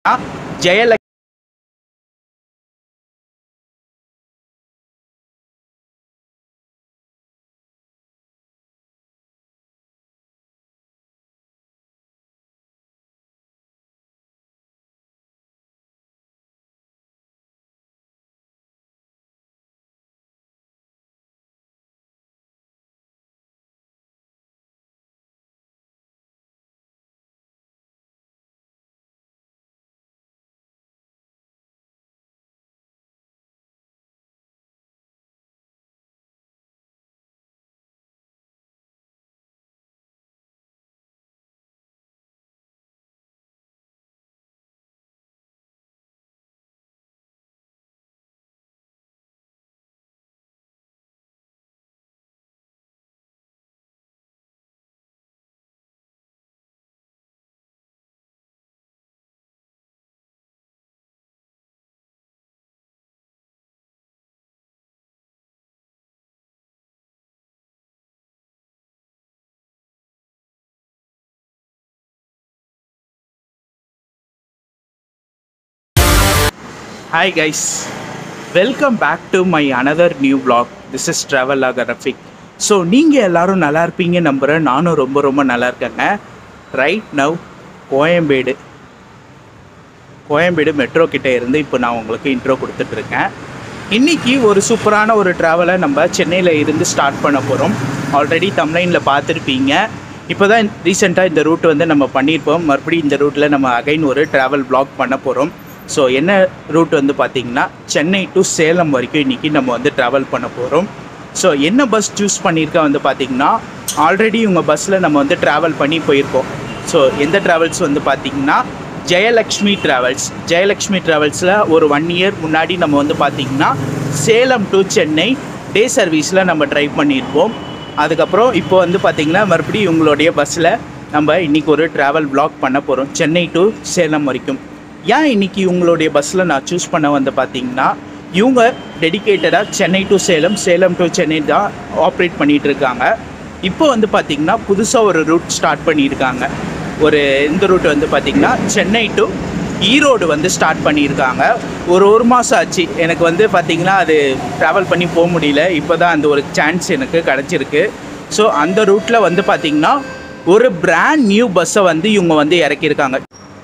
Jayalakshmi hi guys welcome back to my another new vlog this is travel Rafiq so நீங்கள் எல்லாரும் நல்லா இருப்பீங்க நம்புகிறேன் நானும் ரொம்ப ரொம்ப நல்லா இருக்கேங்க right now Koyambedu Koyambedu metro கிட்ட இருந்து இப்போ நான் உங்களுக்கு இன்ட்ரோ கொடுத்துட்ருக்கேன் இன்றைக்கி ஒரு சூப்பரான ஒரு ட்ராவலை நம்ம சென்னையில் இருந்து ஸ்டார்ட் பண்ண போகிறோம் ஆல்ரெடி தம்லைனில் பார்த்துருப்பீங்க இப்போ தான் ரீசெண்டாக இந்த ரூட் வந்து நம்ம பண்ணியிருப்போம் மறுபடியும் இந்த ரூட்டில் நம்ம அகைன் ஒரு ட்ராவல் vlog பண்ண போகிறோம் ஸோ என்ன ரூட் வந்து பார்த்திங்கன்னா சென்னை டு சேலம் வரைக்கும் இன்றைக்கி நம்ம வந்து ட்ராவல் பண்ண போகிறோம் ஸோ என்ன பஸ் சூஸ் பண்ணியிருக்கா வந்து பார்த்திங்கன்னா ஆல்ரெடி உங்கள் பஸ்ஸில் நம்ம வந்து ட்ராவல் பண்ணி போயிருக்கோம் ஸோ எந்த ட்ராவல்ஸ் வந்து பார்த்திங்கன்னா ஜெயலக்ஷ்மி ட்ராவல்ஸ் ஜெயலக்ஷ்மி ட்ராவல்ஸில் ஒரு ஒன் இயர் முன்னாடி நம்ம வந்து பார்த்திங்கன்னா சேலம் டு சென்னை டே சர்வீஸில் நம்ம ட்ரை பண்ணியிருப்போம் அதுக்கப்புறம் இப்போ வந்து பார்த்திங்கன்னா மறுபடியும் உங்களுடைய பஸ்ஸில் நம்ம இன்றைக்கி ஒரு ட்ராவல் vlog பண்ண போகிறோம் சென்னை டு சேலம் வரைக்கும் ஏன் இன்னைக்கு உங்களுடைய பஸ்ஸில் நான் சூஸ் பண்ண வந்து பார்த்தீங்கன்னா இவங்க டெடிகேட்டடாக சென்னை டு சேலம் சேலம் டு சென்னை தான் ஆப்ரேட் பண்ணிகிட்டு இருக்காங்க இப்போ வந்து பார்த்திங்கன்னா புதுசாக ஒரு ரூட் ஸ்டார்ட் பண்ணியிருக்காங்க ஒரு இந்த ரூட் வந்து பார்த்திங்கன்னா சென்னை டு ஈரோடு வந்து ஸ்டார்ட் பண்ணியிருக்காங்க ஒரு ஒரு மாதம் ஆச்சு எனக்கு வந்து பார்த்திங்கன்னா அது ட்ராவல் பண்ணி போக முடியல இப்போ தான் அந்த ஒரு சான்ஸ் எனக்கு கிடச்சிருக்கு ஸோ அந்த ரூட்டில் வந்து பார்த்திங்கன்னா ஒரு பிராண்ட் நியூ பஸ்ஸை வந்து இவங்க வந்து இறக்கியிருக்காங்க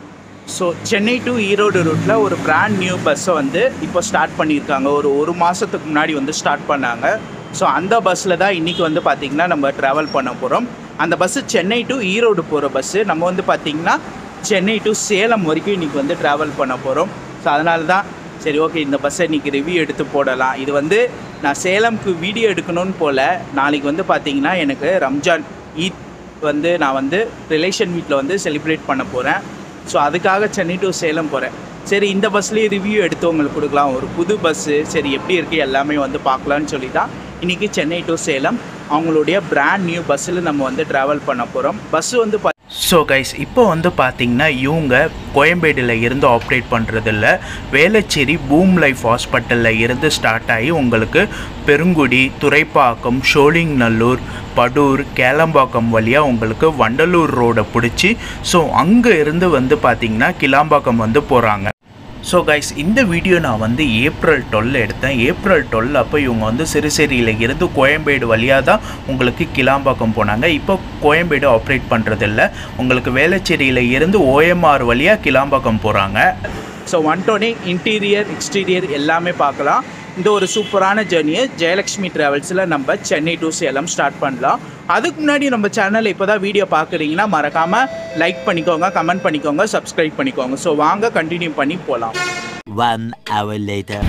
ஸோ சென்னை டு ஈரோடு ரூட்டில் ஒரு பிராண்ட் நியூ பஸ்ஸை வந்து இப்போ ஸ்டார்ட் பண்ணியிருக்காங்க ஒரு ஒரு மாதத்துக்கு முன்னாடி வந்து ஸ்டார்ட் பண்ணாங்க ஸோ அந்த பஸ்ஸில் தான் இன்றைக்கி வந்து பார்த்திங்கன்னா நம்ம ட்ராவல் பண்ண போகிறோம் அந்த பஸ்ஸு சென்னை டு ஈரோடு போகிற பஸ்ஸு நம்ம வந்து பார்த்திங்கன்னா சென்னை டு சேலம் வரைக்கும் இன்றைக்கி வந்து ட்ராவல் பண்ண போகிறோம் ஸோ அதனால தான் சரி ஓகே இந்த பஸ்ஸை இன்றைக்கி ரிவ்யூ எடுத்து போடலாம் இது வந்து நான் சேலம்க்கு வீடியோ எடுக்கணும்னு போல் நாளைக்கு வந்து பார்த்திங்கன்னா எனக்கு ரம்ஜான் ஈத் வந்து நான் வந்து ரிலேஷன் வீட்டில் வந்து செலிப்ரேட் பண்ண போகிறேன் ஸோ அதுக்காக சென்னை டு சேலம் போகிறேன் சரி இந்த பஸ்லேயே ரிவ்யூ எடுத்து உங்களுக்கு கொடுக்கலாம் ஒரு புது பஸ்ஸு சரி எப்படி இருக்குது எல்லாமே வந்து பார்க்கலான்னு சொல்லி தான் இன்றைக்கி சென்னை டு சேலம் அவங்களுடைய பிராண்ட் நியூ பஸ்ஸில் நம்ம வந்து ட்ராவல் பண்ண போகிறோம் பஸ்ஸு வந்து பா ஸோ கைஸ் இப்போ வந்து பார்த்தீங்கன்னா இவங்க கோயம்பேடில் இருந்து ஆப்ரேட் பண்ணுறதில்ல வேளச்சேரி பூம் லைஃப் ஹாஸ்பிட்டலில் இருந்து ஸ்டார்ட் ஆகி உங்களுக்கு பெருங்குடி துறைப்பாக்கம் ஷோலிங்நல்லூர் படூர் கேளம்பாக்கம் வழியாக உங்களுக்கு வண்டலூர் ரோடை பிடிச்சி ஸோ அங்கே இருந்து வந்து பார்த்திங்கன்னா கிளாம்பாக்கம் வந்து போகிறாங்க ஸோ கைஸ் இந்த வீடியோ நான் வந்து ஏப்ரல் டுவெல் எடுத்தேன் ஏப்ரல் டுவெல் அப்போ இவங்க வந்து சிறுசேரியில் இருந்து கோயம்பேடு வழியாக தான் உங்களுக்கு கிளாம்பாக்கம் போனாங்க இப்போ கோயம்பேடு ஆப்ரேட் பண்ணுறதில்ல உங்களுக்கு வேளச்சேரியில் இருந்து ஓஎம்ஆர் வழியாக கிளாம்பாக்கம் போகிறாங்க ஸோ ஒன் டோனே இன்டீரியர் எக்ஸ்டீரியர் எல்லாமே பார்க்கலாம் இந்த ஒரு சூப்பரான ஜேர்னியை ஜெயலக்ஷ்மி ட்ராவல்ஸில் நம்ம சென்னை டு சேலம் ஸ்டார்ட் பண்ணலாம் அதுக்கு முன்னாடி நம்ம சேனல் இப்போ தான் வீடியோ பார்க்குறீங்கன்னா மறக்காமல் லைக் பண்ணிக்கோங்க கமெண்ட் பண்ணிக்கோங்க சப்ஸ்கிரைப் பண்ணிக்கோங்க ஸோ வாங்க கண்டினியூ பண்ணி போகலாம் One hour later.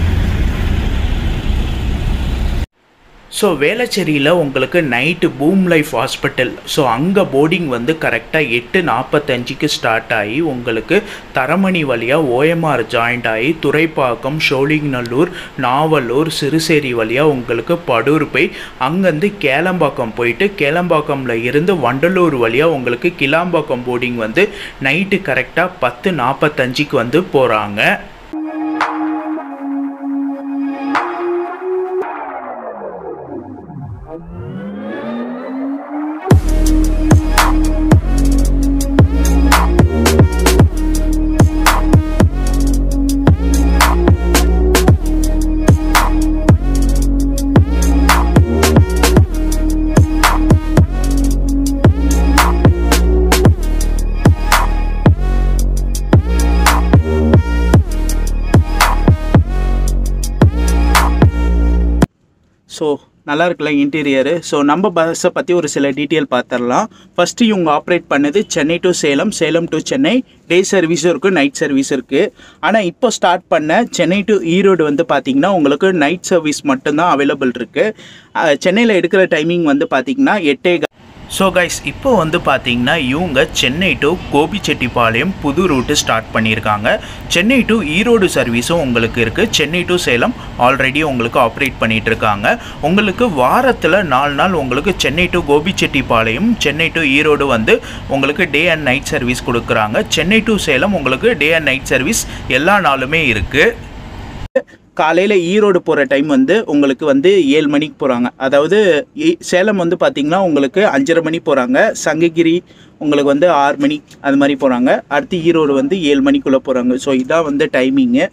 ஸோ வேளச்சேரியில் உங்களுக்கு night boom life hospital so அங்கே போர்டிங் வந்து கரெக்டாக எட்டு நாற்பத்தஞ்சுக்கு ஸ்டார்ட் ஆகி உங்களுக்கு தரமணி வழியாக ஓஎம்ஆர் ஜாயிண்ட் ஆகி துறைப்பாக்கம் ஷோலிங்நல்லூர் நாவலூர் சிறுசேரி வழியாக உங்களுக்கு படூர் போய் அங்கேருந்து கேளம்பாக்கம் போயிட்டு கேளம்பாக்கம்ல இருந்து வண்டலூர் வழியாக உங்களுக்கு கிளாம்பாக்கம் போர்டிங் வந்து நைட்டு கரெக்டாக பத்து நாற்பத்தஞ்சுக்கு வந்து போகிறாங்க ஸோ நல்லா இருக்குல்ல இன்டீரியரு ஸோ நம்ம பஸ்ஸை பற்றி ஒரு சில டீட்டெயில் பார்த்துடலாம் ஃபஸ்ட்டு இவங்க ஆப்ரேட் பண்ணது Chennai to Salem Salem to Chennai day சர்வீஸும் இருக்குது நைட் சர்வீஸ் இருக்குது ஆனால் இப்போ ஸ்டார்ட் பண்ண சென்னை டு ஈரோடு வந்து பார்த்திங்கன்னா உங்களுக்கு நைட் சர்வீஸ் மட்டும்தான் அவைலபிள் இருக்குது சென்னையில் எடுக்கிற டைமிங் வந்து பார்த்திங்கன்னா எட்டே ஸோ கைஸ் இப்போ வந்து பார்த்தீங்கன்னா இவங்க சென்னை டு கோபிச்செட்டிப்பாளையம் புது ரூட்டு ஸ்டார்ட் பண்ணியிருக்காங்க சென்னை டு ஈரோடு சர்வீஸும் உங்களுக்கு இருக்குது சென்னை டு சேலம் ஆல்ரெடி உங்களுக்கு ஆப்ரேட் பண்ணிட்டு இருக்காங்க உங்களுக்கு வாரத்தில் நாலு நாள் உங்களுக்கு சென்னை டு கோபிச்செட்டிப்பாளையம் சென்னை டு ஈரோடு வந்து உங்களுக்கு டே அண்ட் நைட் சர்வீஸ் கொடுக்குறாங்க சென்னை டு சேலம் உங்களுக்கு டே அண்ட் நைட் சர்வீஸ் எல்லா நாளுமே இருக்குது காலையில் ஈரோடு போகிற டைம் வந்து உங்களுக்கு வந்து ஏழு மணிக்கு போகிறாங்க அதாவது ஈ- சேலம் வந்து பார்த்திங்கன்னா உங்களுக்கு அஞ்சரை மணி போகிறாங்க சங்ககிரி உங்களுக்கு வந்து ஆறு மணி அது மாதிரி போகிறாங்க அடுத்து ஈரோடு வந்து ஏழு மணிக்குள்ளே போகிறாங்க ஸோ இதான் வந்து டைமிங்கு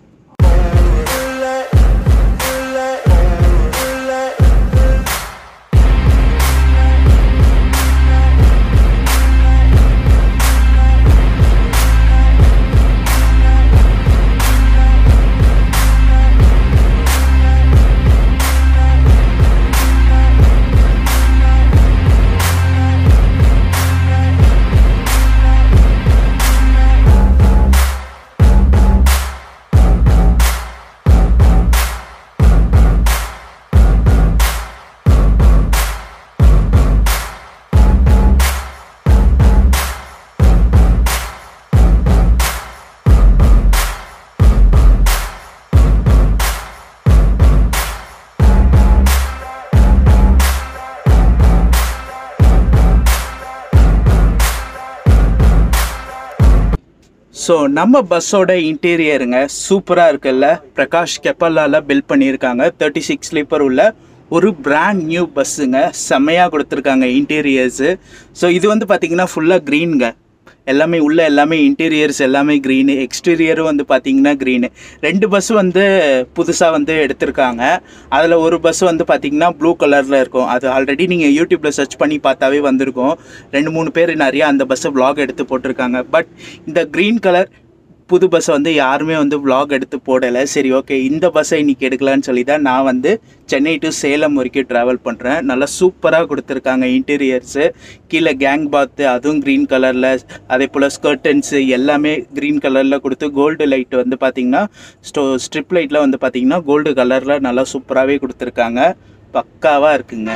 ஸோ நம்ம பஸ்ஸோட இன்டீரியருங்க சூப்பராக இருக்குல்ல பிரகாஷ் கெப்பல்லால பில்ட் பண்ணியிருக்காங்க தேர்ட்டி சிக்ஸ் ஸ்லீப்பர் உள்ள ஒரு பிராண்ட் நியூ பஸ்ஸுங்க செம்மையாக கொடுத்துருக்காங்க இன்டீரியர்ஸு ஸோ இது வந்து பார்த்தீங்கன்னா ஃபுல்லாக க்ரீனுங்க எல்லாமே உள்ள எல்லாமே இன்டீரியர்ஸ் எல்லாமே க்ரீனு எக்ஸ்டீரியரும் வந்து பார்த்தீங்கன்னா க்ரீனு ரெண்டு பஸ் வந்து புதுசாக வந்து எடுத்திருக்காங்க அதில் ஒரு பஸ் வந்து பார்த்தீங்கன்னா ப்ளூ கலரில் இருக்கும் அது ஆல்ரெடி நீங்கள் யூடியூப்பில் சர்ச் பண்ணி பார்த்தாவே வந்திருக்கும் ரெண்டு மூணு பேர் நிறையா அந்த பஸ்ஸை vlog எடுத்து போட்டிருக்காங்க பட் இந்த க்ரீன் கலர் புது பஸ்ஸை வந்து யாருமே வந்து vlog எடுத்து போடலை சரி ஓகே இந்த பஸ்ஸை இன்னைக்கு எடுக்கலான்னு சொல்லி தான் நான் வந்து சென்னை டு சேலம் வரைக்கும் ட்ராவல் பண்ணுறேன் நல்லா சூப்பராக கொடுத்துருக்காங்க இன்டீரியர்ஸு கீழே கேங் பாத்து அதுவும் க்ரீன் கலரில் அதே போல் ஸ்கர்டன்ஸு எல்லாமே க்ரீன் கலரில் கொடுத்து கோல்டு லைட் வந்து பார்த்திங்கன்னா ஸ்டோ ஸ்ட்ரிப் லைட்டில் வந்து பார்த்திங்கன்னா கோல்டு கலரில் நல்லா சூப்பராகவே கொடுத்துருக்காங்க பக்காவாக இருக்குங்க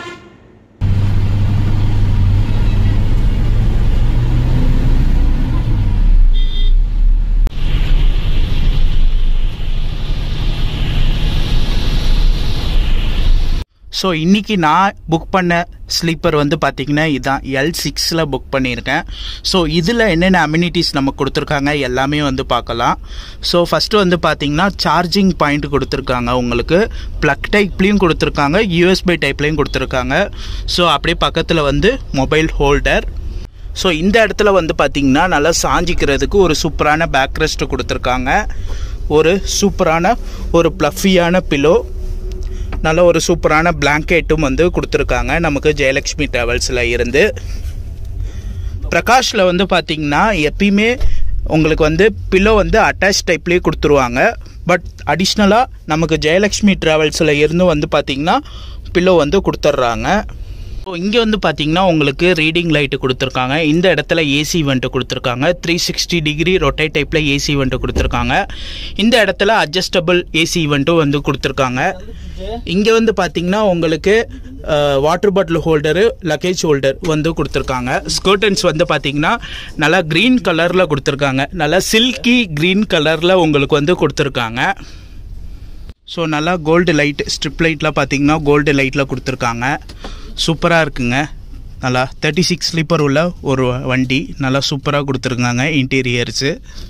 ஸோ இன்றைக்கி நான் புக் பண்ண ஸ்லீப்பர் வந்து பார்த்திங்கன்னா இதான் எல் சிக்ஸில் புக் பண்ணியிருக்கேன் ஸோ இதில் என்னென்ன அம்யூனிட்டிஸ் நமக்கு கொடுத்துருக்காங்க எல்லாமே வந்து பார்க்கலாம் ஸோ ஃபஸ்ட்டு வந்து பார்த்திங்கன்னா சார்ஜிங் பாயிண்ட் கொடுத்துருக்காங்க உங்களுக்கு ப்ளக் டைப்லேயும் கொடுத்துருக்காங்க யூஎஸ்பி டைப்லேயும் கொடுத்துருக்காங்க ஸோ அப்படியே பக்கத்தில் வந்து மொபைல் ஹோல்டர் ஸோ இந்த இடத்துல வந்து பார்த்திங்கன்னா நல்லா சாஞ்சிக்கிறதுக்கு ஒரு சூப்பரான பேக் ரெஸ்ட் கொடுத்துருக்காங்க ஒரு சூப்பரான ஒரு ப்ளஃபியான பிலோ நல்ல ஒரு சூப்பரான பிளாங்கெட்டும் வந்து கொடுத்துருக்காங்க நமக்கு ஜெயலக்ஷ்மி ட்ராவல்ஸில் இருந்து பிரகாஷில் வந்து பார்த்திங்கன்னா எப்பயுமே உங்களுக்கு வந்து பில்லோ வந்து அட்டாச் டைப்லேயே கொடுத்துருவாங்க பட் அடிஷ்னலாக நமக்கு ஜெயலக்ஷ்மி ட்ராவல்ஸில் இருந்து வந்து பார்த்திங்கன்னா பில்லோ வந்து கொடுத்துட்றாங்க ஸோ இங்கே வந்து பார்த்தீங்கன்னா உங்களுக்கு ரீடிங் லைட்டு கொடுத்துருக்காங்க இந்த இடத்துல ஏசி வெண்ட்டு கொடுத்துருக்காங்க த்ரீ சிக்ஸ்டி டிகிரி ரொட்டேட் டைப்பில் ஏசி வெண்ட்டு கொடுத்துருக்காங்க இந்த இடத்துல அட்ஜஸ்டபிள் ஏசி வெண்ட்டும் வந்து கொடுத்துருக்காங்க இங்கே வந்து பார்த்தீங்கன்னா உங்களுக்கு water bottle holder luggage holder வந்து கொடுத்துருக்காங்க ஸ்கர்டன்ஸ் வந்து பார்த்தீங்கன்னா நல்லா க்ரீன் கலரில் கொடுத்துருக்காங்க நல்லா சில்கி க்ரீன் கலரில் உங்களுக்கு வந்து கொடுத்துருக்காங்க ஸோ நல்லா கோல்டு லைட் ஸ்ட்ரிப் லைட்லாம் பார்த்தீங்கன்னா கோல்டு லைட்டில் கொடுத்துருக்காங்க சூப்பராக இருக்குங்க நல்லா தேர்ட்டி சிக்ஸ் ஸ்லீப்பர் உள்ள ஒரு வண்டி நல்லா சூப்பராக கொடுத்துருக்காங்க இன்டீரியர்ஸு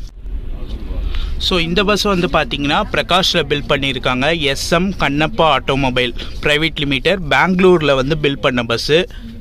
ஸோ இந்த பஸ் வந்து பார்த்தீங்கன்னா பிரகாஷில் பில் பண்ணியிருக்காங்க SM Kannappa automobile private limited பெங்களூரில் வந்து பில் பண்ண பஸ்ஸு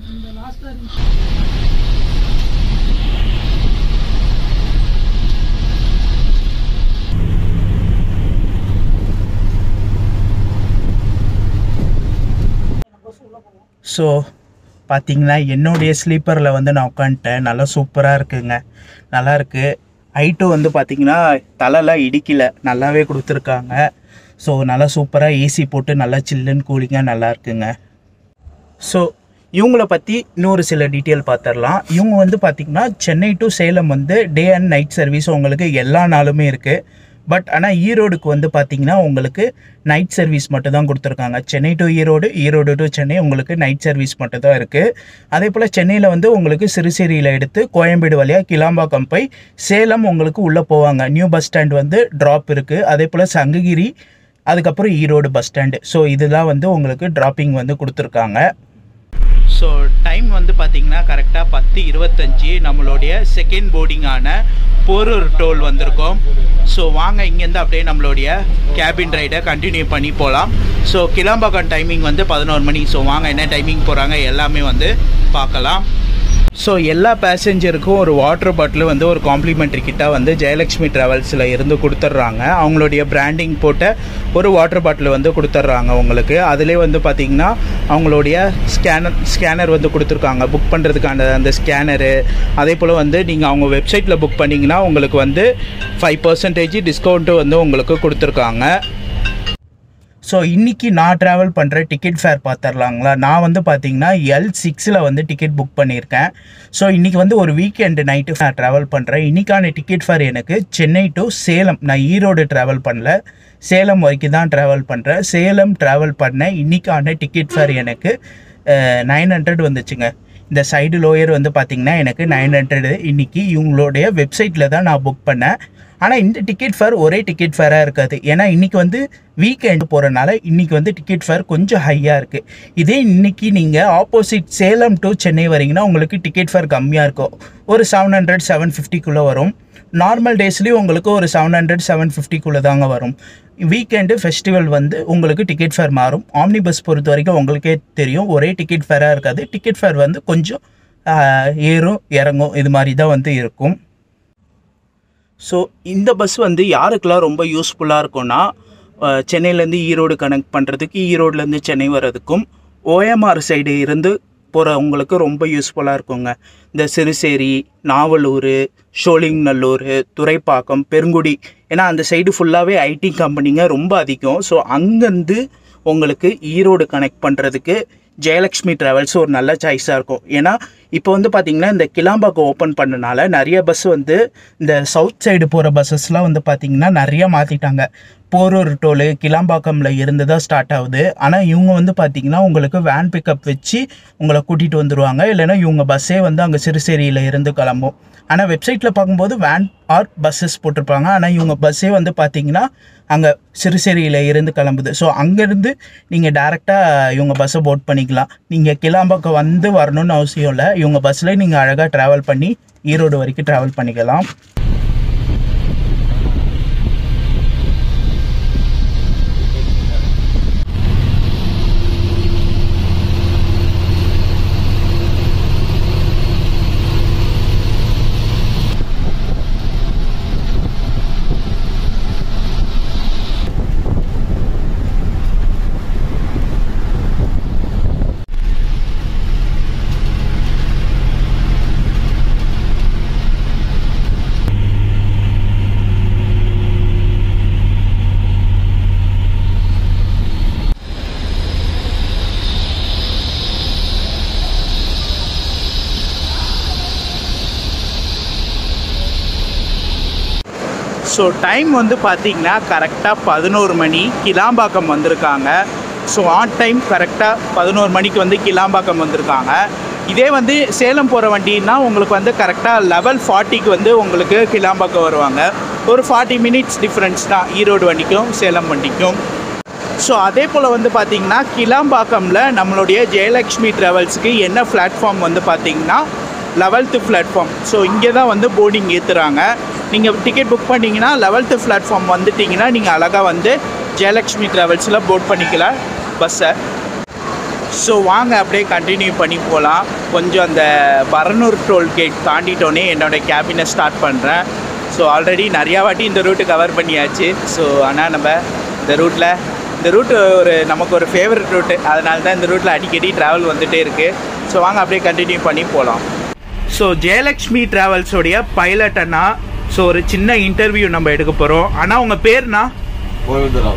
ஸோ பார்த்தீங்கன்னா என்னுடைய ஸ்லீப்பரில் வந்து நான் உட்காந்துட்டேன் நல்லா சூப்பராக இருக்குங்க நல்லா இருக்கு ஹைட்டும் வந்து பார்த்தீங்கன்னா தலைலாம் இடிக்கல நல்லாவே கொடுத்துருக்காங்க ஸோ நல்லா சூப்பராக ஏசி போட்டு நல்லா சில்லுன்னு கூலிங்காக நல்லா இருக்குங்க ஸோ இவங்கள பற்றி இன்னொரு சில டீட்டெயில் பார்த்துடலாம் இவங்க வந்து பார்த்திங்கன்னா சென்னை டு சேலம் வந்து டே அண்ட் நைட் சர்வீஸ் உங்களுக்கு எல்லா நாளுமே இருக்குது பட் ஆனால் ஈரோடுக்கு வந்து பார்த்திங்கன்னா உங்களுக்கு நைட் சர்வீஸ் மட்டும் தான் கொடுத்துருக்காங்க சென்னை டு ஈரோடு ஈரோடு டு சென்னை உங்களுக்கு நைட் சர்வீஸ் மட்டும் தான் இருக்குது அதே போல் சென்னையில் வந்து உங்களுக்கு சிறுசேரியில் எடுத்து கோயம்பேடு வழியாக கிளாம்பாக்கம் போய் சேலம் உங்களுக்கு உள்ளே போவாங்க நியூ பஸ் ஸ்டாண்ட் வந்து ட்ராப் இருக்குது அதே போல் சங்ககிரி அதுக்கப்புறம் ஈரோடு பஸ் ஸ்டாண்டு ஸோ இதெல்லாம் வந்து உங்களுக்கு ட்ராப்பிங் வந்து கொடுத்துருக்காங்க ஸோ டைம் வந்து பார்த்தீங்கன்னா கரெக்டாக பத்து இருபத்தஞ்சி நம்மளுடைய செகண்ட் போர்டிங்கான போரூர் டோல் வந்திருக்கோம் ஸோ வாங்க இங்கேருந்து அப்படியே நம்மளுடைய கேபின் ரைடை கண்டினியூ பண்ணி போகலாம் ஸோ கிளம்பாக்கம் டைமிங் வந்து பதினோரு மணி ஸோ வாங்க என்ன டைமிங் போகிறாங்க எல்லாமே வந்து பார்க்கலாம் ஸோ எல்லா பேசஞ்சருக்கும் ஒரு வாட்டர் பாட்டில் வந்து ஒரு காம்ப்ளிமெண்ட்ரி கிட்டாக வந்து ஜெயலக்ஷ்மி ட்ராவல்ஸில் இருந்து கொடுத்துட்றாங்க அவங்களுடைய பிராண்டிங் போட்ட ஒரு வாட்டர் பாட்டில் வந்து கொடுத்துட்றாங்க உங்களுக்கு அதிலே வந்து பார்த்திங்கன்னா அவங்களுடைய ஸ்கேனர் ஸ்கேனர் வந்து கொடுத்துருக்காங்க புக் பண்ணுறதுக்கான அந்த ஸ்கேனரு அதே போல் வந்து நீங்கள் அவங்க வெப்சைட்டில் புக் பண்ணிங்கன்னா உங்களுக்கு வந்து ஃபைவ் பர்சன்டேஜ் டிஸ்கவுண்ட்டு வந்து உங்களுக்கு கொடுத்துருக்காங்க ஸோ இன்றைக்கி நான் ட்ராவல் பண்ணுற டிக்கெட் ஃபேர் பார்த்துர்லாங்களா நான் வந்து பார்த்தீங்கன்னா எல் சிக்ஸில் வந்து டிக்கெட் புக் பண்ணியிருக்கேன் ஸோ இன்றைக்கி வந்து ஒரு வீக்கெண்டு நைட்டு நான் ட்ராவல் பண்ணுறேன் இன்றைக்கான டிக்கெட் ஃபேர் எனக்கு சென்னை டு சேலம் நான் ஈரோடு ட்ராவல் பண்ணல சேலம் வரைக்கும் தான் ட்ராவல் பண்ணுறேன் சேலம் ட்ராவல் பண்ண இன்றைக்கான டிக்கெட் ஃபேர் எனக்கு நைன் ஹண்ட்ரட் வந்துச்சுங்க இந்த சைடு லோயர் வந்து பார்த்திங்கன்னா எனக்கு நைன் ஹண்ட்ரடு இன்றைக்கி இவங்களுடைய வெப்சைட்டில் தான் நான் புக் பண்ணேன் ஆனால் இந்த டிக்கெட் ஃபேர் ஒரே டிக்கெட் ஃபேராக இருக்காது ஏன்னா இன்றைக்கி வந்து வீக்கெண்டு போகிறனால இன்றைக்கி வந்து டிக்கெட் ஃபேர் கொஞ்சம் ஹையாக இருக்குது இதே இன்றைக்கி நீங்கள் ஆப்போசிட் சேலம் டு சென்னை வரீங்கன்னா உங்களுக்கு டிக்கெட் ஃபேர் கம்மியாக இருக்கும் ஒரு செவன் ஹண்ட்ரட் செவன் ஃபிஃப்டிக்குள்ளே வரும் நார்மல் டேஸ்லேயும் உங்களுக்கு ஒரு செவன் ஹண்ட்ரட் செவன் ஃபிஃப்டிக்குள்ளே தாங்க வரும் வீக்கெண்டு ஃபெஸ்டிவல் வந்து உங்களுக்கு டிக்கெட் ஃபேர் மாறும் ஆம்னி பஸ் பொறுத்த வரைக்கும் உங்களுக்கே தெரியும் ஒரே டிக்கெட் ஃபேராக இருக்காது டிக்கெட் ஃபேர் வந்து கொஞ்சம் ஆஹ், ஏறும் இறங்கும் இது மாதிரி தான் வந்து இருக்கும் ஸோ இந்த பஸ் வந்து யாருக்கெல்லாம் ரொம்ப யூஸ்ஃபுல்லாக இருக்கும்னா அஹ், சென்னையிலேருந்து ஈரோடு கனெக்ட் பண்ணுறதுக்கு ஈரோடுலேருந்து சென்னை வர்றதுக்கும் ஓஎம்ஆர் சைடு இருந்து போகிறவங்களுக்கு ரொம்ப யூஸ்ஃபுல்லாக இருக்குங்க இந்த சிறுசேரி நாவலூர் ஷோலிங்கநல்லூர் துறைப்பாக்கம் பெருங்குடி ஏன்னா அந்த சைடு ஃபுல்லாகவே ஐடி கம்பெனிங்க ரொம்ப அதிகம் ஸோ அங்கேருந்து உங்களுக்கு ஈரோடு கனெக்ட் பண்ணுறதுக்கு ஜெயலக்ஷ்மி ட்ராவல்ஸ் ஒரு நல்ல சாய்ஸாக இருக்கும் ஏன்னா இப்போ வந்து பார்த்திங்கன்னா இந்த கிளாம்பாக்கம் ஓப்பன் பண்ணனால நிறைய பஸ் வந்து இந்த சவுத் சைடு போகிற பஸ்ஸஸ்லாம் வந்து பார்த்திங்கன்னா நிறைய மாற்றிட்டாங்க போரூர் டோலு கிளாம்பாக்கம்ல இருந்து தான் ஸ்டார்ட் ஆகுது ஆனால் இவங்க வந்து பார்த்திங்கன்னா உங்களுக்கு வேன் பிக்கப் வச்சு உங்களை கூட்டிகிட்டு வந்துடுவாங்க இல்லைன்னா இவங்க பஸ்ஸே வந்து அங்கே சிறுசேரியில் இருந்து கிளம்பும் ஆனால் வெப்சைட்டில் பார்க்கும்போது வேன் ஆர் பஸ்ஸஸ் போட்டிருப்பாங்க ஆனால் இவங்க பஸ்ஸே வந்து பார்த்தீங்கன்னா அங்கே சிறுசேரியில் இருந்து கிளம்புது ஸோ அங்கேருந்து நீங்கள் டேரெக்டாக இவங்க பஸ்ஸை போட் பண்ணிக்கலாம் நீங்கள் கிளாம்பாக்கம் வந்து வரணும்னு அவசியம் இல்லை இவங்க பஸ்ஸில் நீங்கள் அழகாக ட்ராவல் பண்ணி ஈரோடு வரைக்கும் ட்ராவல் பண்ணிக்கலாம் ஸோ டைம் வந்து பார்த்தீங்கன்னா கரெக்டாக பதினோரு மணி கிளாம்பாக்கம் வந்திருக்காங்க ஸோ ஆன் டைம் கரெக்டாக பதினோரு மணிக்கு வந்து கிளாம்பாக்கம் வந்திருக்காங்க இதே வந்து சேலம் போகிற வண்டின்னா உங்களுக்கு வந்து கரெக்டாக லெவல் ஃபார்ட்டிக்கு வந்து உங்களுக்கு கிளாம்பாக்கம் வருவாங்க ஒரு ஃபார்ட்டி மினிட்ஸ் டிஃப்ரென்ஸ் தான் ஈரோடு வண்டிக்கும் சேலம் வண்டிக்கும் ஸோ அதே போல் வந்து பார்த்தீங்கன்னா கிளாம்பாக்கமில் நம்மளுடைய ஜெயலக்ஷ்மி ட்ராவல்ஸுக்கு என்ன பிளாட்ஃபார்ம் வந்து பார்த்தீங்கன்னா லெவல்த்து பிளாட்ஃபார்ம் ஸோ இங்கே தான் வந்து போர்டிங் ஏற்றுறாங்க நீங்கள் டிக்கெட் புக் பண்ணிங்கன்னா லெவல்த்து பிளாட்ஃபார்ம் வந்துட்டிங்கன்னா நீங்கள் அழகாக வந்து ஜெயலக்ஷ்மி ட்ராவல்ஸில் போட் பண்ணிக்கலாம் பஸ்ஸை ஸோ வாங்க அப்படியே கண்டினியூ பண்ணி போகலாம் கொஞ்சம் அந்த பரனூர் டோல்கேட் தாண்டிட்டோன்னே என்னோட கேபினை ஸ்டார்ட் பண்ணுறேன் ஸோ ஆல்ரெடி நிறையா வாட்டி இந்த ரூட்டு கவர் பண்ணியாச்சு ஸோ ஆனால் நம்ம இந்த ரூட்டில் இந்த ரூட்டு ஒரு நமக்கு ஒரு ஃபேவரட் ரூட்டு அதனால தான் இந்த ரூட்டில் அடிக்கடி ட்ராவல் வந்துகிட்டே இருக்குது ஸோ வாங்க அப்படியே கண்டினியூ பண்ணி போகலாம் ஸோ ஜெயலக்ஷ்மி ட்ராவல்ஸோடைய பைலட் அண்ணா ஸோ ஒரு சின்ன இன்டர்வியூ நம்ம எடுக்க போகிறோம் ஆனால் உங்கள் பேர்னா கோவிந்தராவ் சார்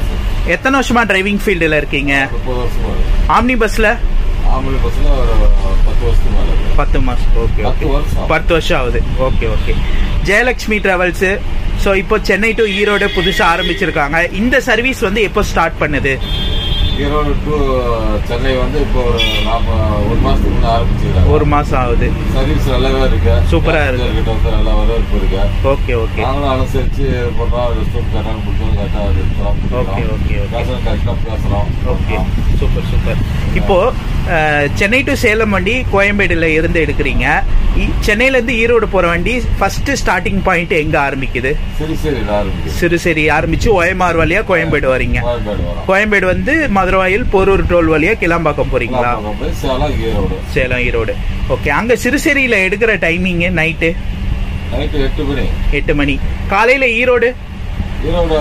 எத்தனை வருஷமா டிரைவிங் ஃபீல்டில் இருக்கீங்க முப்பது வருஷமா இருக்கு. ஆம்னி பஸ்ஸில் ஆம்பளை பசங்க ஒரு பத்து வருஷத்துக்கு மேல இருக்கு. பத்து மாதம் ஓகே பத்து ஓகே வருஷம். பத்து வருஷம் ஆகுது okay okay Jayalakshmi travels so இப்போ சென்னை டு ஈரோடு புதுசாக ஆரம்பிச்சிருக்காங்க இந்த சர்வீஸ் வந்து எப்போ ஸ்டார்ட் பண்ணுது ஈரோடு டு சென்னை வந்து இப்போ ஒரு நாற்ப ஒரு மாசத்துக்கு முன்னே ஆரம்பிச்சிருக்காங்க ஒரு மாதம் ஆகுது சர்வீஸ் நல்லாவே இருக்கு சூப்பரா இருக்கு. கிட்ட வந்து நல்லா வரவேற்பு இருக்கு ஓகே ஓகே நாங்களும் அனுசரிச்சு பண்றோம் ரெஸ்ட் ரூம் கரெக்டாக கொடுத்தோம் கரெக்டாக இருக்கோம் ஓகே, ஓகே, ஓகே. பேசுறோம் கரெக்டாக பேசுறோம் ஓகே சூப்பர் சூப்பர் இப்போ அஹ், சென்னை டு சேலம் வண்டி கோயம்பேடுல இருந்து எடுக்கிறீங்க இ- சென்னையில இருந்து ஈரோடு போற வண்டி ஃபர்ஸ்ட் ஸ்டார்டிங் பாயிண்ட் எங்க ஆரம்பிக்குது சரி சரி ஆரம்பிச்சு சிறுசேரி ஆரம்பிச்சு ஒயமார் வழியா கோயம்பேடு வரீங்க கோயம்பேடு வரோம் கோயம்பேடு வந்து மதுரவாயில் போரூர் டோல் வழியா கிளாம்பாக்கம் போறீங்களா கிளாம்பாக்கம் போய் சேலம் ஈரோடு சேலம் ஈரோடு ஓகே அங்க சிறுசேரியில எடுக்கிற டைமிங் நைட்டு நைட்டு எட்டு மணி எட்டு மணி காலையில ஈரோடு ஈரோடு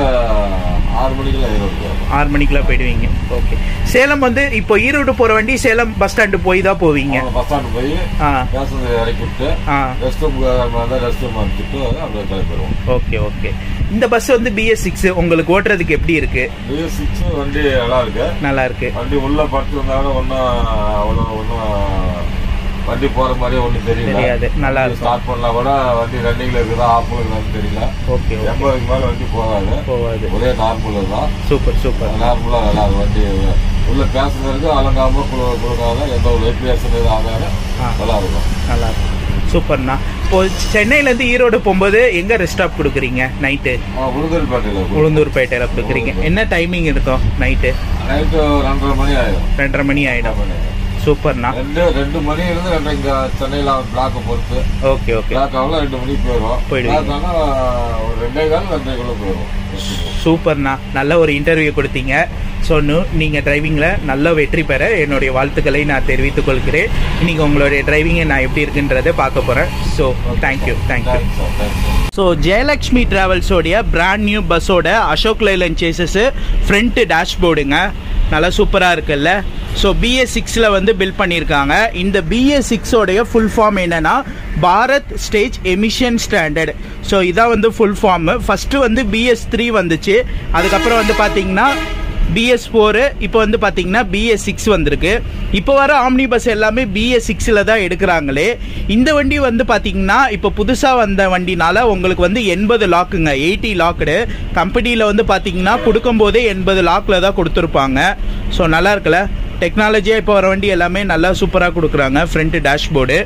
ஆறு மணிக்கெல்லாம் ஈரோடு போகிறோம் ஆறு மணிக்கெல்லாம் போயிடுவீங்க ஓகே சேலம் வந்து இப்போ ஈரோடு போற வண்டி சேலம் பஸ் ஸ்டாண்டு போய் தான் போவீங்க பஸ் ஸ்டாண்டு போய் ஆ பேசஞ்சர் இறக்கி விட்டு ஆ ரெஸ்ட் ரூம் இருந்தால் ரெஸ்ட் ரூம் அனுப்பிச்சுட்டு அப்படியே கிளம்பிடுவோம் ஓகே ஓகே இந்த பஸ் வந்து பிஎஸ் சிக்ஸ் உங்களுக்கு ஓட்டுறதுக்கு எப்படி இருக்கு பிஎஸ் சிக்ஸ் வண்டி நல்லா இருக்கு நல்லா இருக்கு வண்டி உள்ள படுத்து இருந்தாலும் ஒன்றும் அவ்வளோ ஒன்றும் வண்டி போற மாதிரியே ஒன்றும் தெரியல தெரியாது. நல்லா இருக்கும். ஸ்டார்ட் பண்ணலாம் கூட வண்டி ரன்னிங்ல இருக்குதா ஆஃப்ல இருக்குதான்னு தெரியல ஓகே ஓகே எண்பதுக்கு மேல வண்டி போகாது போவாது ஒரே நார்மல் தான் சூப்பர் சூப்பர் நார்மலா நல்லா இருக்கும் வண்டி உள்ள பேசஞ்சருக்கு அலங்காம குழு குழுக்காத எந்த ஒரு வைப்ரேஷன் இது ஆகாத ஆ. நல்லா இருக்கும் நல்லா இருக்கும் சூப்பர்ண்ணா இப்போ சென்னையில இருந்து ஈரோடு போகும்போது எங்க ரெஸ்ட் ஸ்டாப் கொடுக்குறீங்க நைட்டு உளுந்தூர்பேட்டையில் இருக்கும் உளுந்தூர்பேட்டையில கொடுக்குறீங்க என்ன டைமிங் இருக்கும் நைட்டு நைட்டு ரெண்டரை மணி ஆயிடும் ரெண்டரை மணி ஆயிடும் சூப்பர்ண்ணா ரெண்டு ரெண்டு மணி இருந்து ரெண்டு இங்க சென்னையில பிளாக்கை பொறுத்து ஓகே ஓகே பிளாக் ஆகலாம் ரெண்டு மணிக்கு போயிடும் போயிடுவீங்க. பிளாக் ஆனால் ஒரு ரெண்டே கால் ரெண்டரைக்குள்ள போயிடும் சூப்பர்ண்ணா நல்ல ஒரு இன்டர்வியூ கொடுத்தீங்க ஸோ நீங்கள் டிரைவிங்கில் நல்ல வெற்றி பெற என்னுடைய வாழ்த்துக்களை நான் தெரிவித்துக் கொள்கிறேன் இன்னைக்கு உங்களுடைய டிரைவிங்கை நான் எப்படி இருக்குன்றதை பார்க்க போகிறேன் so thank you thank you thanks sir thanks so Jayalakshmi டிராவல்ஸோடைய பிராண்ட் நியூ பஸ்ஸோட அசோக் லைலன் சேசஸ்ஸு ஃப்ரண்ட் டேஷ்போர்டுங்க நல்லா சூப்பராக இருக்குல்ல ஸோ பிஎஸ் சிக்ஸில் வந்து பில்ட் பண்ணியிருக்காங்க இந்த பிஎஸ் சிக்ஸோடைய ஃபுல் ஃபார்ம் என்னன்னா Bharat stage emission standard so இதான் வந்து ஃபுல் ஃபார்மு ஃபஸ்ட்டு வந்து பிஎஸ் த்ரீ வந்துச்சு அதுக்கப்புறம் வந்து பார்த்தீங்கன்னா பிஎஸ் ஃபோரு இப்போ வந்து பார்த்தீங்கன்னா பிஎஸ் சிக்ஸ் வந்திருக்கு இப்போ வர ஆம்னி பஸ் எல்லாமே பிஎஸ் சிக்ஸில் தான் எடுக்கிறாங்களே இந்த வண்டி வந்து பார்த்தீங்கன்னா இப்போ புதுசாக வந்த வண்டினால உங்களுக்கு வந்து எண்பது லாக்குங்க எயிட்டி லாக்குடு கம்பெனியில் வந்து பார்த்தீங்கன்னா கொடுக்கும்போதே எண்பது லாக்கில் தான் கொடுத்துருப்பாங்க ஸோ நல்லா இருக்குல்ல டெக்னாலஜியாக இப்போ வர வண்டி எல்லாமே நல்லா சூப்பராக கொடுக்குறாங்க front dashboard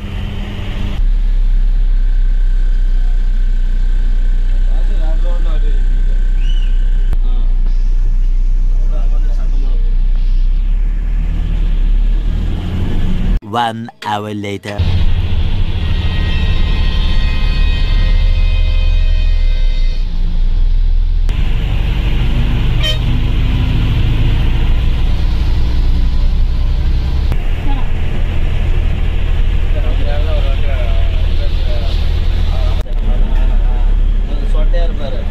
One hour later. சொட்டே இருப்பாரு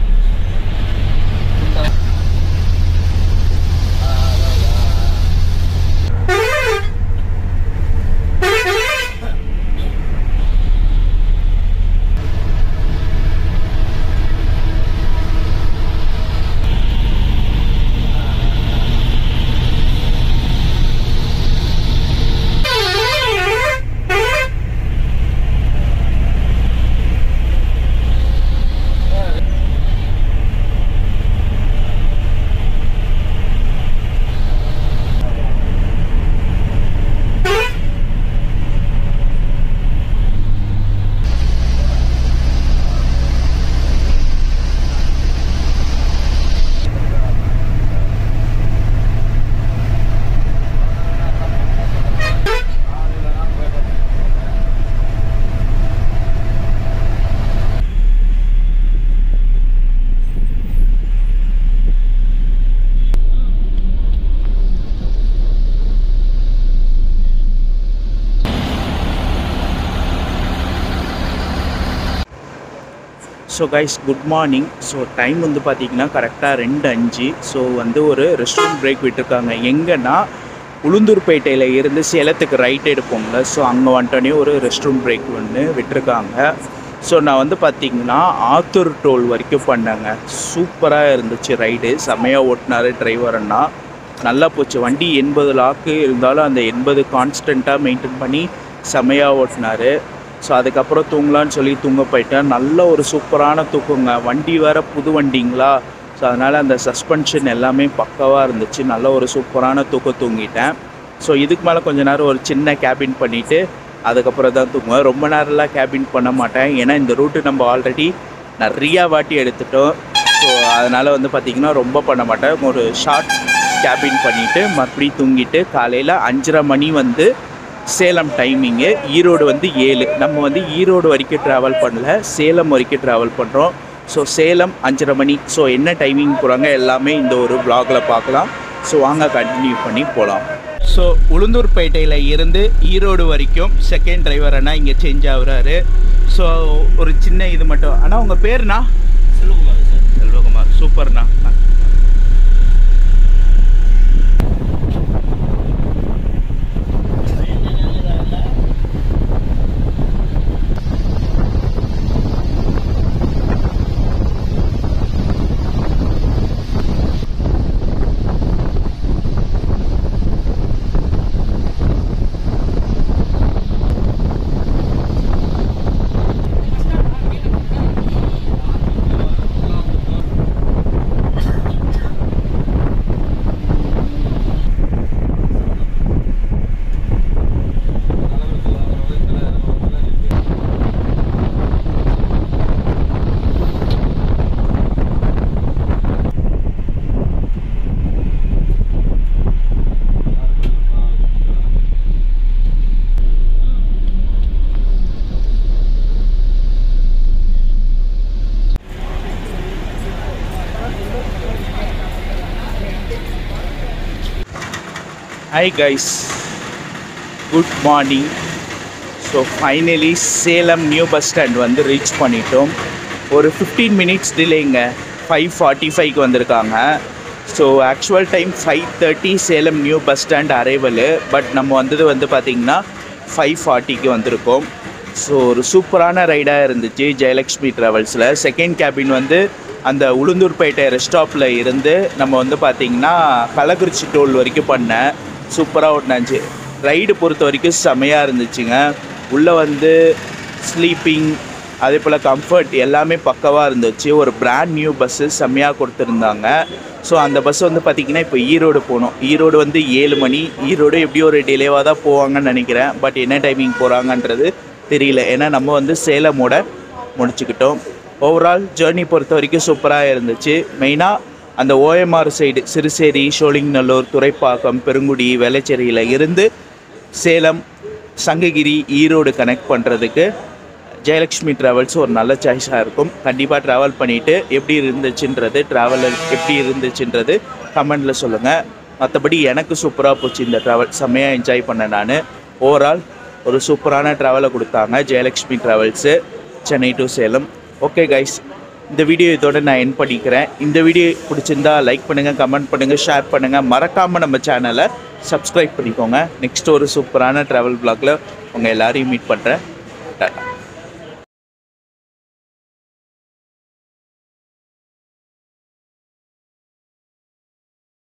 so guys good morning so time வந்து பார்த்தீங்கன்னா கரெக்டாக ரெண்டு அஞ்சு ஸோ வந்து ஒரு ரெஸ்ட் ரூம் பிரேக் விட்டுருக்காங்க எங்கன்னா உளுந்தூர்பேட்டையில் இருந்து சேலத்துக்கு ரைட் எடுப்போம்ல ஸோ அங்கே வந்துட்டோன்னே ஒரு ரெஸ்ட் ரூம் பிரேக் ஒன்று விட்டுருக்காங்க ஸோ நான் வந்து பார்த்தீங்கன்னா ஆத்தூர் டோல் வரைக்கும் பண்ணேங்க சூப்பராக இருந்துச்சு ரைடு செமையாக ஓட்டினாரு டிரைவர்னா நல்லா போச்சு வண்டி எண்பது லாக்கு இருந்தாலும் அந்த எண்பது கான்ஸ்டண்ட்டாக மெயின்டைன் பண்ணி செமையாக ஓட்டினாரு ஸோ அதுக்கப்புறம் தூங்கலான்னு சொல்லி தூங்க போயிட்டேன் நல்ல ஒரு சூப்பரான தூக்கங்க வண்டி வேற புது வண்டிங்களா ஸோ அதனால் அந்த சஸ்பென்ஷன் எல்லாமே பக்காவாக இருந்துச்சு நல்ல ஒரு சூப்பரான தூக்கம் தூங்கிட்டேன் ஸோ இதுக்கு மேலே கொஞ்ச நேரம் ஒரு சின்ன கேபின் பண்ணிவிட்டு அதுக்கப்புறம் தான் தூங்குவேன் ரொம்ப நேரம்லாம் கேபின் பண்ண மாட்டேன் ஏன்னா இந்த ரூட்டு நம்ம ஆல்ரெடி நிறையா வாட்டி எடுத்துட்டோம் ஸோ அதனால் வந்து பார்த்திங்கன்னா ரொம்ப பண்ண மாட்டேன் ஒரு ஷார்ட் கேபின் பண்ணிவிட்டு மறுபடியும் தூங்கிட்டு காலையில் அஞ்சரை மணி வந்து சேலம் டைமிங்கு ஈரோடு வந்து ஏழு நம்ம வந்து ஈரோடு வரைக்கும் ட்ராவல் பண்ணல சேலம் வரைக்கும் ட்ராவல் பண்ணுறோம் ஸோ சேலம் அஞ்சரை மணி ஸோ என்ன டைமிங் போகிறாங்க எல்லாமே இந்த ஒரு vlogல பார்க்கலாம் ஸோ வாங்க கண்டினியூ பண்ணி போகலாம் ஸோ உளுந்தூர்பேட்டையில் இருந்து ஈரோடு வரைக்கும் செகண்ட் டிரைவர் அண்ணா இங்கே சேஞ்ச் ஆகுறாரு ஸோ ஒரு சின்ன இது மட்டும் அண்ணா உங்கள் பேருண்ணா செல்வகுமார் சார் செல்வகுமார் சூப்பர்ண்ணா hi guys good morning so finally Salem new bus stand வந்து ரீச் பண்ணிட்டோம் ஒரு ஃபிஃப்டீன் மினிட்ஸ் டிலேங்க ஃபைவ் ஃபார்ட்டி ஃபைவ்க்கு வந்திருக்காங்க so actual time five thirty Salem new bus stand arrival but நம்ம வந்தது வந்து பார்த்திங்கன்னா ஃபைவ் ஃபார்ட்டிக்கு வந்திருக்கோம் ஸோ ஒரு சூப்பரான ரைடாக இருந்துச்சு ஜெயலக்ஷ்மி ட்ராவல்ஸில் செகண்ட் கேபின் வந்து அந்த உளுந்தூர்பேட்டை ரெஸ்டாப்பில் இருந்து நம்ம வந்து பார்த்திங்கன்னா கள்ளக்குறிச்சி டோல் வரைக்கும் பண்ணேன் சூப்பராக ஓட்டினாச்சு ரைடு பொறுத்த வரைக்கும் செமையாக இருந்துச்சுங்க உள்ளே வந்து ஸ்லீப்பிங் அதே போல் கம்ஃபர்ட் எல்லாமே பக்கவாக இருந்துச்சு ஒரு பிராண்ட் நியூ பஸ்ஸு செம்மையாக கொடுத்துருந்தாங்க ஸோ அந்த பஸ் வந்து பார்த்திங்கன்னா இப்போ ஈரோடு போகணும் ஈரோடு வந்து ஏழு மணி ஈரோடு எப்படியும் ஒரு டிலேவாக தான் போவாங்கன்னு நினைக்கிறேன் பட் என்ன டைமிங் போகிறாங்கன்றது தெரியல ஏன்னா நம்ம வந்து சேலமோட முடிச்சுக்கிட்டோம் ஓவரால் ஜேர்னி பொறுத்த வரைக்கும் சூப்பராக இருந்துச்சு மெயினாக அந்த ஓஎம்ஆர் சைடு சிறுசேரி சோழிங்கநல்லூர் துறைப்பாக்கம் பெருங்குடி வேளச்சேரியில் இருந்து சேலம் சங்ககிரி ஈரோடு கனெக்ட் பண்ணுறதுக்கு ஜெயலக்ஷ்மி ட்ராவல்ஸ் ஒரு நல்ல சாய்ஸாக இருக்கும் கண்டிப்பாக ட்ராவல் பண்ணிவிட்டு எப்படி இருந்துச்சுன்றது ட்ராவல் எப்படி இருந்துச்சுன்றது கமெண்டில் சொல்லுங்கள் மற்றபடி எனக்கு சூப்பராக போச்சு இந்த ட்ராவல் செம்மையாக என்ஜாய் பண்ணேன் நான் ஓவரால் ஒரு சூப்பரான ட்ராவலை கொடுத்தாங்க Jayalakshmi travels Chennai to Salem okay guys இந்த வீடியோ இதோட நான் என் பண்ணிக்கிறேன் இந்த வீடியோ பிடிச்சிருந்தா லைக் பண்ணுங்கள் கமெண்ட் பண்ணுங்கள் ஷேர் பண்ணுங்கள் மறக்காமல் நம்ம சேனலை சப்ஸ்கிரைப் பண்ணிக்கோங்க நெக்ஸ்ட் ஒரு சூப்பரான ட்ராவல் பிளாக்ல உங்கள் எல்லாரையும் மீட் பண்ணுறேன் டாடா